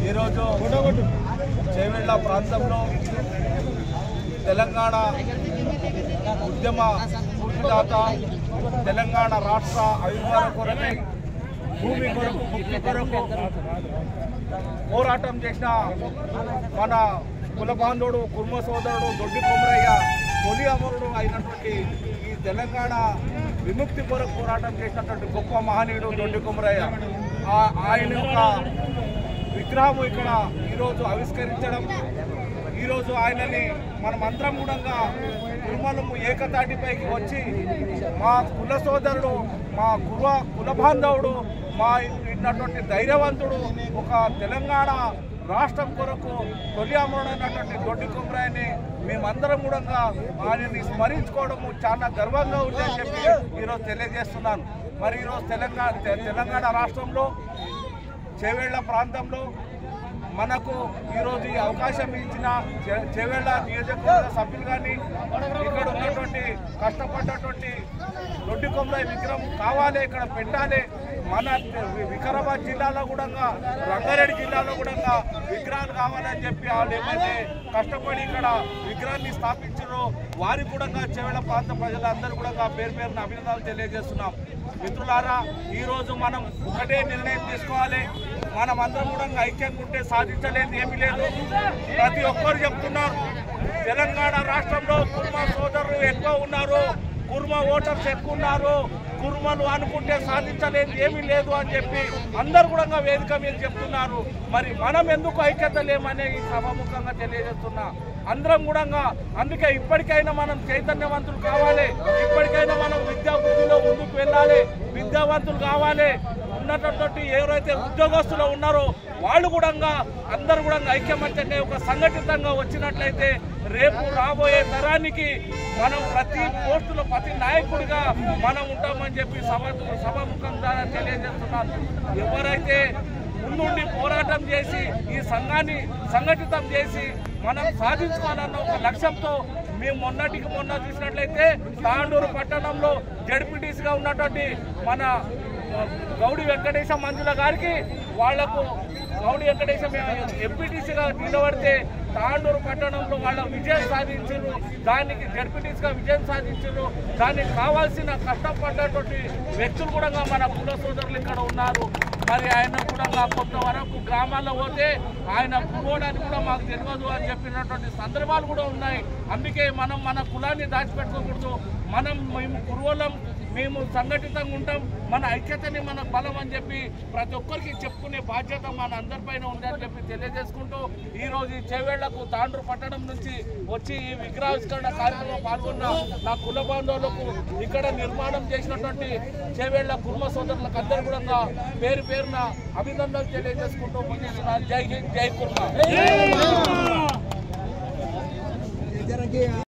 ఈరోజు చేవెళ్ళ ప్రాంతంలో తెలంగాణ ఉద్యమ స్ఫూర్తిదాత తెలంగాణ రాష్ట్ర అభివృద్ధి కొరకై భూమి కొరకు ముక్తి కొరకు పోరాటం చేసిన మన కుల బాంధవుడు కుర్మ సోదరుడు దొడ్డి కొమరయ్య తొలి అమరుడు అయినటువంటి ఈ తెలంగాణ విముక్తి కొరకు పోరాటం చేసినటువంటి గొప్ప మహనీయుడు దొడ్డి కొమరయ్య ఆ- ఆయన యొక్క విగ్రహం ఇక్కడ ఈరోజు ఆవిష్కరించడం ఈరోజు ఆయనని మనమందరం కూడా కుటుంబము ఏకతాటిపైకి వచ్చి మా కుల సోదరుడు మా కుల కుల బాంధవుడు మా ఉన్నటువంటి ధైర్యవంతుడు ఒక తెలంగాణ రాష్ట్రం కొరకు తొలి అమరుడైనటువంటి దొడ్డి కుమ్రాయని మేమందరం కూడా ఆయనని స్మరించుకోవడము చాలా గర్వంగా ఉందని చెప్పి ఈరోజు తెలియజేస్తున్నాను మరి ఈరోజు తెలంగాణ తె- తెలంగాణ రాష్ట్రంలో చేవేళ్ల ప్రాంతంలో మనకు ఈరోజు ఈ అవకాశం ఇచ్చిన చే- చేవేళ్ల నియోజకవర్గ సభ్యులు కానీ ఇక్కడ ఉన్నటువంటి కష్టపడ్డటువంటి దొడ్డి కొమ్మరాయి విగ్రహం కావాలి ఇక్కడ పెట్టాలి మన వి- వికారాబాద్ జిల్లాలో కూడా రంగారెడ్డి జిల్లాలో కూడా విగ్రహాలు కావాలని చెప్పి వాళ్ళు ఏమైతే కష్టపడి ఇక్కడ విగ్రహాన్ని స్థాపించారో వారికి కూడా చేవేళ్ల ప్రాంత ప్రజలందరూ కూడా పేరు పేరున అభినందనలు తెలియజేస్తున్నాం మిత్రులారా ఈ రోజు మనం ఒకటే నిర్ణయం తీసుకోవాలి మనం అందరం కూడా ఐక్యంగా ఉంటే సాధించలేదు ఏమీ లేదు ప్రతి ఒక్కరు చెప్తున్నారు తెలంగాణ రాష్ట్రంలో కుర్మ సోదరులు ఎక్కువ ఉన్నారు కుర్మ ఓటర్స్ ఎక్కువ ఉన్నారు కుర్మలు అనుకుంటే సాధించలేదు ఏమీ లేదు అని చెప్పి అందరు కూడా వేదిక మీద చెప్తున్నారు మరి మనం ఎందుకు ఐక్యత లేమనే ఈ సభాముఖంగా తెలియజేస్తున్నా అందరం కూడా అందుకే ఇప్పటికైనా మనం చైతన్యవంతులు కావాలి ఇప్పటికైనా మనం విద్యా బుద్ధిలో ముందుకు వెళ్ళాలి విద్యావంతులు కావాలి ఉన్నటువంటి ఎవరైతే ఉద్యోగస్తులు ఉన్నారో వాళ్ళు కూడా అందరూ కూడా ఐక్యమత్యంగా ఒక సంఘటితంగా వచ్చినట్లయితే రేపు రాబోయే తరానికి మనం ప్రతి పోస్టులో ప్రతి నాయకుడిగా మనం ఉంటామని చెప్పి సభ సభాముఖం ద్వారా తెలియజేస్తున్నాను ఎవరైతే ముందుండి పోరాటం చేసి ఈ సంఘాన్ని సంఘటితం చేసి మనం సాధించుకోవాలన్న ఒక లక్ష్యంతో మేము మొన్నటికి మొన్న చూసినట్లయితే తాండూరు పట్టణంలో జడ్పీటీసీగా ఉన్నటువంటి మన ఆ, గౌడి వెంకటేశ మంజుల గారికి వాళ్లకు గౌడి వెంకటేశం ఎంపీటీసీగా నిలబడితే తాండూరు పట్టణంలో వాళ్ళ విజయం సాధించారు దానికి జడ్పీటీసీగా విజయం సాధించారు దానికి కావాల్సిన కష్టపడ్డటువంటి వ్యక్తులు కూడా మన కుల సోదరులు ఇక్కడ ఉన్నారు మరి ఆయన కూడా మా కొంతవరకు గ్రామాల్లో పోతే ఆయన కుర్రోడని కూడా మాకు తెలియదు అని చెప్పినటువంటి సందర్భాలు కూడా ఉన్నాయి అందుకే మనం మన కులాన్ని దాచిపెట్టుకోకూడదు మనం మేము కురువలం మేము సంఘటితంగా ఉంటాం మన ఐక్యతని మన బలం అని చెప్పి ప్రతి ఒక్కరికి చెప్పుకునే బాధ్యత మన అందరిపైన ఉందని చెప్పి తెలియజేసుకుంటూ ఈ రోజు ఈ చేవేళ్లకు తాండ్రు పట్టణం నుంచి వచ్చి ఈ విగ్రహావిష్కరణ కార్యక్రమంలో పాల్గొన్న నా కుల బాంధవులకు ఇక్కడ నిర్మాణం చేసినటువంటి చేవేళ్ల కుర్మ సోదరులకు అందరూ కూడా పేరు పేరున అభినందనలు తెలియజేసుకుంటూ ముగిస్తున్నాను జై హింద్ జై కుర్మ